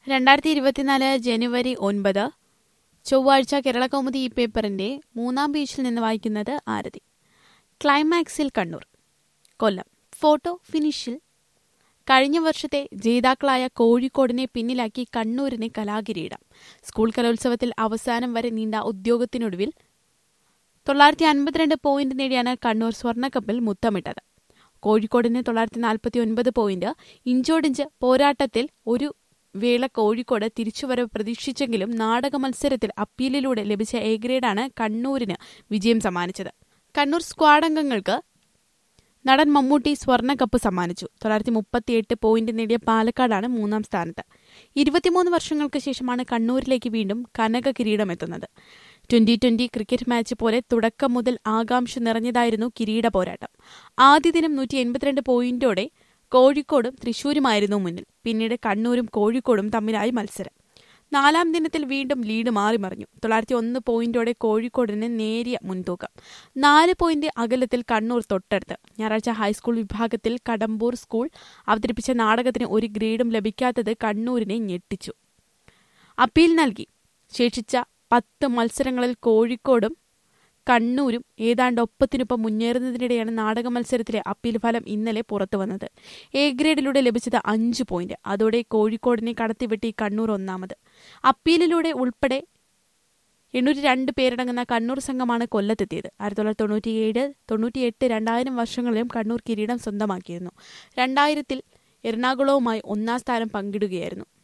രണ്ടായിരത്തി ഇരുപത്തിനാല് ജനുവരി ഒൻപത് ചൊവ്വാഴ്ച കേരളകൗമുദി ഈ പേപ്പറിന്റെ മൂന്നാം പേജിൽ നിന്ന് വായിക്കുന്നത് ആരതി ക്ലൈമാക്സിൽ കണ്ണൂർ കൊല്ലം ഫോട്ടോ ഫിനിഷിൽ കഴിഞ്ഞ വർഷത്തെ ജേതാക്കളായ കോഴിക്കോടിനെ പിന്നിലാക്കി കണ്ണൂരിനെ കലാകിരീടം സ്കൂൾ കലോത്സവത്തിൽ അവസാനം വരെ നീണ്ട ഉദ്യോഗത്തിനൊടുവിൽ തൊള്ളായിരത്തി അൻപത്തിരണ്ട് പോയിന്റ് നേടിയാണ് കണ്ണൂർ സ്വർണ്ണക്കപ്പിൽ മുത്തമിട്ടത് കോഴിക്കോടിന് തൊള്ളായിരത്തി നാൽപ്പത്തി ഒൻപത് പോയിന്റ് ഇഞ്ചോടിഞ്ച് പോരാട്ടത്തിൽ ഒരു വേള കോഴിക്കോട് തിരിച്ചുവരവ് പ്രതീക്ഷിച്ചെങ്കിലും നാടക മത്സരത്തിൽ അപ്പീലിലൂടെ ലഭിച്ച എ ഗ്രേഡാണ് കണ്ണൂരിന് വിജയം സമ്മാനിച്ചത് കണ്ണൂർ സ്ക്വാഡ് അംഗങ്ങൾക്ക് നടൻ മമ്മൂട്ടി സ്വർണ്ണക്കപ്പ് സമ്മാനിച്ചു തൊള്ളായിരത്തി മുപ്പത്തിയെട്ട് പോയിന്റ് നേടിയ പാലക്കാടാണ് മൂന്നാം സ്ഥാനത്ത് ഇരുപത്തിമൂന്ന് വർഷങ്ങൾക്ക് ശേഷമാണ് കണ്ണൂരിലേക്ക് വീണ്ടും കനക കിരീടം എത്തുന്നത് ട്വന്റി ട്വന്റി ക്രിക്കറ്റ് മാച്ച് പോലെ തുടക്കം മുതൽ ആകാംക്ഷ നിറഞ്ഞതായിരുന്നു കിരീട പോരാട്ടം ആദ്യ ദിനം നൂറ്റി എൺപത്തിരണ്ട് പോയിന്റോടെ കോഴിക്കോടും തൃശൂരുമായിരുന്നു മുന്നിൽ പിന്നീട് കണ്ണൂരും കോഴിക്കോടും തമ്മിലായി മത്സരം നാലാം ദിനത്തിൽ വീണ്ടും ലീഡ് മാറി മറിഞ്ഞു തൊള്ളായിരത്തി ഒന്ന് പോയിന്റോടെ കോഴിക്കോടിന് നേരിയ മുൻതൂക്കം നാല് പോയിന്റ് അകലത്തിൽ കണ്ണൂർ തൊട്ടടുത്ത് ഞായറാഴ്ച ഹൈസ്കൂൾ വിഭാഗത്തിൽ കടമ്പൂർ സ്കൂൾ അവതരിപ്പിച്ച നാടകത്തിന് ഒരു ഗ്രേഡും ലഭിക്കാത്തത് കണ്ണൂരിനെ ഞെട്ടിച്ചു അപ്പീൽ നൽകി ശേഷിച്ച പത്ത് മത്സരങ്ങളിൽ കോഴിക്കോടും കണ്ണൂരും ഏതാണ്ട് ഒപ്പത്തിനൊപ്പം മുന്നേറുന്നതിനിടെയാണ് നാടക മത്സരത്തിലെ അപ്പീൽ ഫലം ഇന്നലെ പുറത്തുവന്നത് എ ഗ്രേഡിലൂടെ ലഭിച്ചത് അഞ്ച് പോയിന്റ് അതോടെ കോഴിക്കോടിനെ കടത്തിവെട്ടി കണ്ണൂർ ഒന്നാമത് അപ്പീലിലൂടെ ഉൾപ്പെടെ എണ്ണൂറ്റി രണ്ട് പേരടങ്ങുന്ന കണ്ണൂർ സംഘമാണ് കൊല്ലത്തെത്തിയത് ആയിരത്തി തൊള്ളായിരത്തി തൊണ്ണൂറ്റിയേഴ് തൊണ്ണൂറ്റിയെട്ട് രണ്ടായിരം വർഷങ്ങളിലും കണ്ണൂർ കിരീടം സ്വന്തമാക്കിയിരുന്നു രണ്ടായിരത്തിൽ എറണാകുളവുമായി ഒന്നാം സ്ഥാനം പങ്കിടുകയായിരുന്നു